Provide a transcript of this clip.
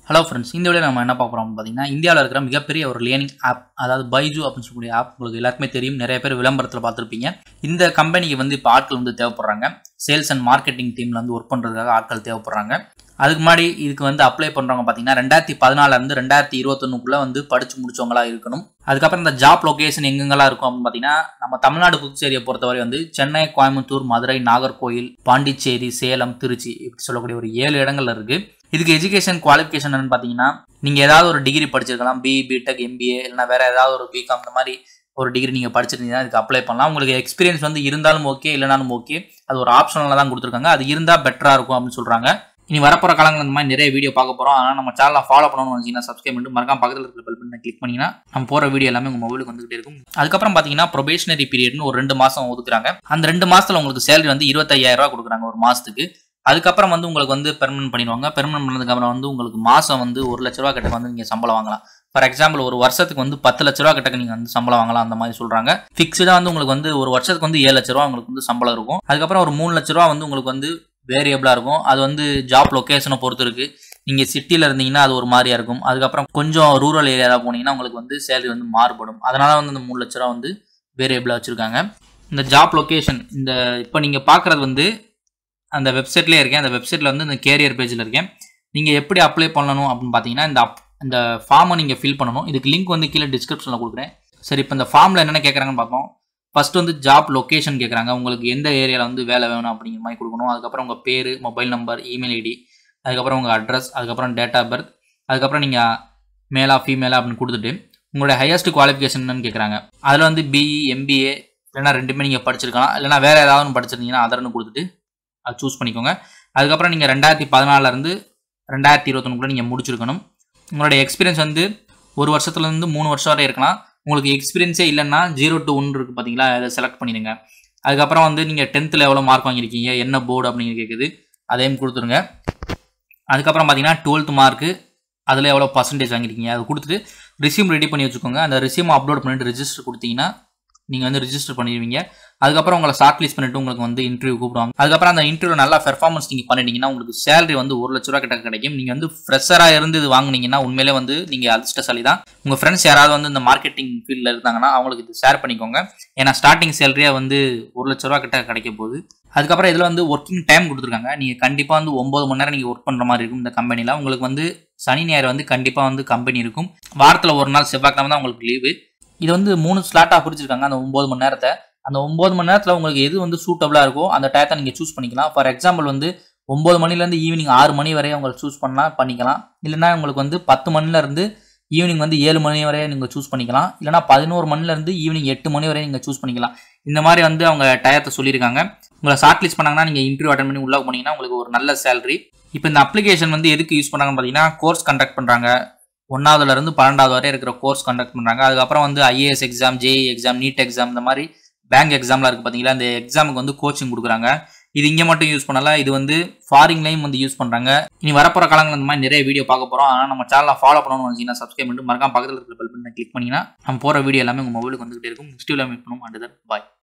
hello friends இந்த video நம்ம என்ன பார்க்க போகிறோம் பார்த்தீங்கன்னா இந்தியாவில் இருக்கிற மிகப்பெரிய ஒரு லேர்னிங் ஆப் அதாவது பைஜு அப்படின்னு சொல்லக்கூடிய ஆப் உங்களுக்கு எல்லாருக்குமே தெரியும் நிறைய பேர் விளம்பரத்தில் பார்த்துருப்பீங்க இந்த கம்பெனிக்கு வந்து இப்போ ஆட்கள் வந்து தேவைப்படுறாங்க சேல்ஸ் அண்ட் மார்க்கெட்டிங் டீமில் வந்து ஒர்க் பண்ணுறதுக்காக ஆட்கள் தேவைப்படுறாங்க அதுக்கு முன்னாடி இதுக்கு வந்து அப்ளை பண்ணுறவங்க பார்த்தீங்கன்னா ரெண்டாயிரத்தி பதினாலேருந்து ரெண்டாயிரத்தி இருபத்தொன்னுக்குள்ளே வந்து படித்து முடிச்சவங்களா இருக்கணும் அதுக்கப்புறம் இந்த ஜாப் லொகேஷன் எங்கெங்கெல்லாம் இருக்கும் அப்படின்னு பார்த்தீங்கன்னா நம்ம தமிழ்நாடு புதுச்சேரியை பொறுத்தவரை வந்து சென்னை கோயம்புத்தூர் மதுரை நாகர்கோயில் பாண்டிச்சேரி சேலம் திருச்சி இப்படி சொல்லக்கூடிய ஒரு ஏழு இடங்கள்ல இருக்கு இதுக்கு எஜுகேஷன் குவாலிஃபிகேஷன் பார்த்தீங்கன்னா நீங்கள் ஏதாவது ஒரு டிகிரி படிச்சிருக்கலாம் பிஇ பிடெக் எம்பிஏ இல்லைனா வேற ஏதாவது ஒரு பிகாம் இந்த மாதிரி ஒரு டிகிரி நீங்கள் படிச்சிருந்தீங்கன்னா இதுக்கு அப்ளை பண்ணலாம் உங்களுக்கு எக்ஸ்பீரியன்ஸ் வந்து இருந்தாலும் ஓகே இல்லைனாலும் ஓகே அது ஒரு ஆப்ஷனில் தான் கொடுத்துருக்காங்க அது இருந்தால் பெட்டராக இருக்கும் அப்படின்னு சொல்கிறாங்க இனி வரப்போகிற காலங்கள் இந்த மாதிரி நிறைய வீடியோ பார்க்க போகிறோம் ஆனால் நம்ம சேனலை ஃபாலோ பண்ணணும்னு நினச்சிங்கன்னா சப்ஸ்கிரைப் பண்ணிட்டு மறக்காம பக்கத்தில் இருக்கிற பெல் பண்ணி கிளிக் பண்ணிங்கன்னா நம்ம போகிற வீடியோ எல்லாமே உங்கள் மொபைலுக்கு வந்துகிட்டே இருக்கும் அதுக்கப்புறம் பார்த்தீங்கன்னா ப்ரொபேஷனரி பீரியட்னு ஒரு ரெண்டு மாதம் ஒதுக்குறாங்க அந்த ரெண்டு மாதத்தில் உங்களுக்கு சேலரி வந்து இருபத்தையாயிரம் ரூபா கொடுக்குறாங்க ஒரு மாதத்துக்கு அதுக்கப்புறம் வந்து உங்களுக்கு வந்து பெர்மனன்ட் பண்ணிடுவாங்க பெர்மனன்ட் பண்ணதுக்கப்புறம் வந்து உங்களுக்கு மாதம் வந்து ஒரு லட்ச ரூபா கிட்ட வந்து நீங்கள் சம்பளம் வாங்கலாம் ஃபார் எக்ஸாம்பிள் ஒரு வருஷத்துக்கு வந்து பத்து லட்ச ரூபா கிட்ட நீங்கள் வந்து சம்பளம் வாங்கலாம் அந்த மாதிரி சொல்கிறாங்க ஃபிக்ஸ்டாக வந்து உங்களுக்கு வந்து ஒரு வருஷத்துக்கு வந்து ஏழு லட்ச ரூபா உங்களுக்கு வந்து சம்பளம் இருக்கும் அதுக்கப்புறம் ஒரு மூணு லட்ச ரூபா வந்து உங்களுக்கு வந்து வேரியபிளாக இருக்கும் அது வந்து ஜாப் லொக்கேஷனை பொறுத்து இருக்குது நீங்கள் சிட்டியில் இருந்தீங்கன்னா அது ஒரு மாதிரியா இருக்கும் அதுக்கப்புறம் கொஞ்சம் ரூரல் ஏரியாவில் போனீங்கன்னா உங்களுக்கு வந்து சேலரி வந்து மாறுபடும் அதனால வந்து அந்த மூணு லட்ச ரூபா வந்து வேரியபிளாக வச்சுருக்காங்க இந்த ஜாப் லொக்கேஷன் இந்த இப்போ நீங்கள் பார்க்குறது வந்து அந்த வெப்சைட்லேயே இருக்கேன் அந்த வெப்சைட்டில் வந்து இந்த கேரியர் பேஜில் இருக்கேன் நீங்கள் எப்படி அப்ளை பண்ணணும் அப்படின்னு பார்த்தீங்கன்னா இந்த அப் இந்த ஃபார்மை நீங்கள் ஃபில் பண்ணணும் இதுக்கு லிங்க் வந்து கீழே டிஸ்கிரிப்ஷனில் கொடுக்குறேன் சரி இப்போ இந்த ஃபார்மில் என்னென்ன கேட்குறாங்கன்னு பார்ப்போம் ஃபர்ஸ்ட் வந்து ஜாப் லொக்கேஷன் கேட்குறாங்க உங்களுக்கு எந்த ஏரியாவில் வந்து வேலை வேணும் அப்படிங்கிற மாதிரி கொடுக்கணும் அதுக்கப்புறம் உங்கள் பேர் மொபைல் நம்பர் இமெயில் ஐடி அதுக்கப்புறம் உங்கள் அட்ரஸ் அதுக்கப்புறம் டேட் ஆஃப் பர்த் அதுக்கப்புறம் நீங்கள் மேலா ஃபீமேலா அப்படின்னு கொடுத்துட்டு உங்களுடைய ஹையஸ்ட் குவாலிஃபிகேஷன் கேட்குறாங்க அதில் வந்து பிஇ எம்பிஏ இல்லைனா ரெண்டுமே நீங்கள் படிச்சிருக்கலாம் இல்லைனா வேறு ஏதாவது ஒன்று படிச்சிருந்தீங்கன்னா அதர்னு கொடுத்துட்டு அது சூஸ் பண்ணிக்கோங்க அதுக்கப்புறம் நீங்கள் ரெண்டாயிரத்தி பதினாலருந்து ரெண்டாயிரத்தி இருபத்தொன்னுக்குள்ளே நீங்கள் முடிச்சிருக்கணும் உங்களுடைய எக்ஸ்பீரியன்ஸ் வந்து ஒரு வருஷத்துலேருந்து மூணு வருஷம் வரை இருக்கலாம் உங்களுக்கு எக்ஸ்பீரியன்ஸே இல்லைன்னா ஜீரோ டு ஒன் இருக்குது பார்த்தீங்களா அதை செலக்ட் பண்ணிடுங்க அதுக்கப்புறம் வந்து நீங்கள் டென்த்தில் எவ்வளோ மார்க் வாங்கியிருக்கீங்க என்ன போர்டு அப்படின்னு கேட்குது அதையும் கொடுத்துருங்க அதுக்கப்புறம் பார்த்தீங்கன்னா டுவெல்த் மார்க்கு அதில் எவ்வளோ பர்சன்டேஜ் வாங்கியிருக்கீங்க அதை கொடுத்துட்டு ரிசியூம் ரெடி பண்ணி வச்சுக்கோங்க அந்த ரிசியூம் அப்லோட் பண்ணிட்டு ரிஜிஸ்டர் கொடுத்தீங்கன்னா நீங்கள் வந்து ரிஜிஸ்டர் பண்ணிடுவீங்க அதுக்கப்புறம் உங்களை ஷார்ட் லிஸ்ட் பண்ணிட்டு உங்களுக்கு வந்து இன்டர்வியூ கூப்பிடுவாங்க அதுக்கப்புறம் அந்த இன்டர்வியூ நல்லா பெர்ஃபார்மன்ஸ் நீங்கள் பண்ணிட்டீங்கன்னா உங்களுக்கு சேலரி வந்து ஒரு லட்ச ரூபா கிட்ட கிடைக்கும் நீங்கள் வந்து ஃப்ரெஷராக இருந்து இது வாங்குனீங்கன்னா உண்மையிலே வந்து நீங்கள் அதிர்ஷ்டசாலி தான் உங்கள் ஃப்ரெண்ட்ஸ் யாராவது வந்து இந்த மார்க்கெட்டிங் ஃபீல்டில் இருந்தாங்கன்னா அவங்களுக்கு இது ஷேர் பண்ணிக்கோங்க ஏன்னா ஸ்டார்டிங் சேலரியாக வந்து ஒரு லட்ச ரூபா கிட்ட கிடைக்க போகுது அதுக்கப்புறம் இதில் வந்து ஒர்க்கிங் டைம் கொடுத்துருக்காங்க நீங்கள் கண்டிப்பாக வந்து ஒம்பது மணி நேரம் நீங்கள் ஒர்க் பண்ணுற மாதிரி இருக்கும் இந்த கம்பெனியில் உங்களுக்கு வந்து சனி ஞாயிறு வந்து கண்டிப்பாக வந்து கம்பெனி இருக்கும் வாரத்தில் ஒரு நாள் செவ்வாய்க்கிழமை தான் உங்களுக்கு லீவு இது வந்து மூணு ஸ்லாட்டாக பிரிச்சிருக்காங்க அந்த ஒம்பது மணி நேரத்தை அந்த ஒம்பது மணி நேரத்தில் உங்களுக்கு எது வந்து சூட்டபுளாக இருக்கோ அந்த டயத்தை நீங்கள் சூஸ் பண்ணிக்கலாம் ஃபார் எக்ஸாம்பிள் வந்து ஒம்பது மணிலேருந்து ஈவினிங் ஆறு மணி வரை உங்களுக்கு சூஸ் பண்ணலாம் பண்ணிக்கலாம் இல்லைனா உங்களுக்கு வந்து பத்து மணிலேருந்து ஈவினிங் வந்து ஏழு மணி வரை நீங்கள் சூஸ் பண்ணிக்கலாம் இல்லைனா பதினோரு மணிலேருந்து ஈவினிங் எட்டு மணி வரை நீங்கள் சூஸ் பண்ணிக்கலாம் இந்த மாதிரி வந்து அவங்க டயத்தை சொல்லியிருக்காங்க உங்களை ஷார்ட் லிஸ்ட் பண்ணாங்கன்னா நீங்கள் இன்டர்வியூ அட்டன் பண்ணி உள்ளே போனீங்கன்னா உங்களுக்கு ஒரு நல்ல சேலரி இப்போ இந்த அப்ளிகேஷன் வந்து எதுக்கு யூஸ் பண்ணுறாங்கன்னு பார்த்தீங்கன்னா கோர்ஸ் கண்டக்ட் பண்ணுறாங்க ஒன்றாவதுலேருந்து பன்னெண்டாவது வரை இருக்கிற கோர்ஸ் கண்டக்ட் பண்ணுறாங்க அதுக்கப்புறம் வந்து IAS exam JEE exam NEET exam இந்த மாதிரி பேங்க் எக்ஸாம்லாம் இருக்குது பார்த்தீங்களா இந்த எக்ஸாமுக்கு வந்து கோச்சிங் கொடுக்குறாங்க இது இங்கே மட்டும் யூஸ் பண்ணல இது வந்து ஃபாரின்லையும் வந்து யூஸ் பண்ணுறாங்க இனி வரப்போகிற காலங்கள் இந்த மாதிரி நிறைய வீடியோ பார்க்க போகிறோம் ஆனால் நம்ம சேனலை ஃபாலோ பண்ணணும்னு நினச்சிங்கன்னா சப்ஸ்கிரைப் பண்ணிட்டு மறக்காம பக்கத்தில் இருக்கிற பெல் பண்ணி கிளிக் பண்ணிங்கன்னா நம்ம போகிற வீடியோ எல்லாமே உங்கள் மொபைலுக்கு வந்துகிட்டே இருக்கும் நெக்ஸ்ட் வீடியோ மீட் பண்ணுவோம் அண்ட் பாய்